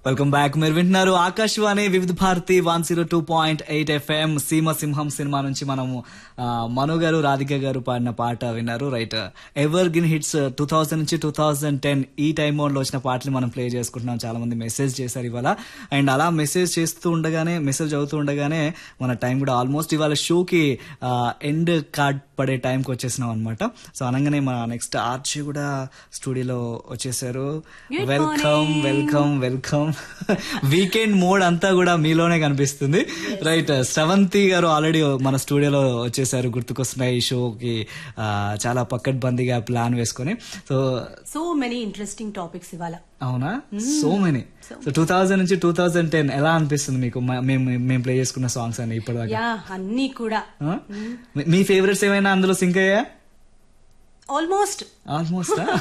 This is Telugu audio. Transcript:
వెల్కమ్ బ్యాక్ మీరు వింటున్నారు Akashvani Vividh Bharati one zero two point eight FM Seema Simham cinema నుంచి మనము ఆ, మను గారు రాధిక గారు పాడిన పాట విన్నారు right evergreen hits two thousand నుంచి టూ థౌసండ్ టెన్ ఈ టైం మోడ్ లో వచ్చిన పాటలు మనం ప్లే చేసుకుంటున్నాం చాలా మంది మెసేజ్ చేశారు ఇవాళ అండ్ అలా మెసేజ్ చేస్తూ ఉండగానే మెసేజ్ అవుతూ ఉండగానే మన టైం కూడా ఆల్మోస్ట్ ఇవాళ షోకి ఎండ్ కార్డ్ పడే టైంకి వచ్చేసినాం అనమాట సో అనగానే మన నెక్స్ట్ ఆర్చి కూడా స్టూడియోలో వచ్చేసారు Good welcome morning. Welcome welcome weekend mode అంతా కూడా మీలోనే కనిపిస్తుంది రైట్ శ్రవంతి గారు ఆల్రెడీ మన స్టూడియోలో వచ్చేసారు గుర్తుకొస్తున్నాయి ఈ షోకి ఆ, చాలా పక్కడ్బందీగా ప్లాన్ వేసుకొని so so many interesting topics ఇవాళ అవునా so many so two thousand నుంచి టూ థౌజండ్ టెన్ ఎలా అనిపిస్తుంది మీకు మ- మేము మేము ప్లే చేసుకున్న సాంగ్స్ అని ఇప్పటిదాకా యా అన్ని కూడా ఆ? మీ- మీ ఫేవరెట్స్ ఏమైనా అందులో సింక్ అయ్యా ఆల్మోస్ట్ ఆల్మోస్ట్